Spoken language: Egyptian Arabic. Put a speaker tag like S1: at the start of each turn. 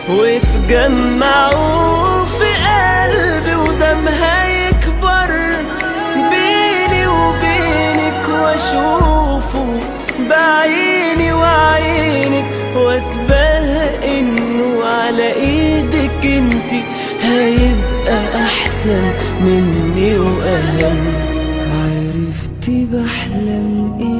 S1: وتجمعوا في قلبي ودمها يكبر بيني وبينك واشوفه بعيني وعينك واتباهى انه على ايدك انتي هيبقى احسن مني واهم عرفتي بحلم ايه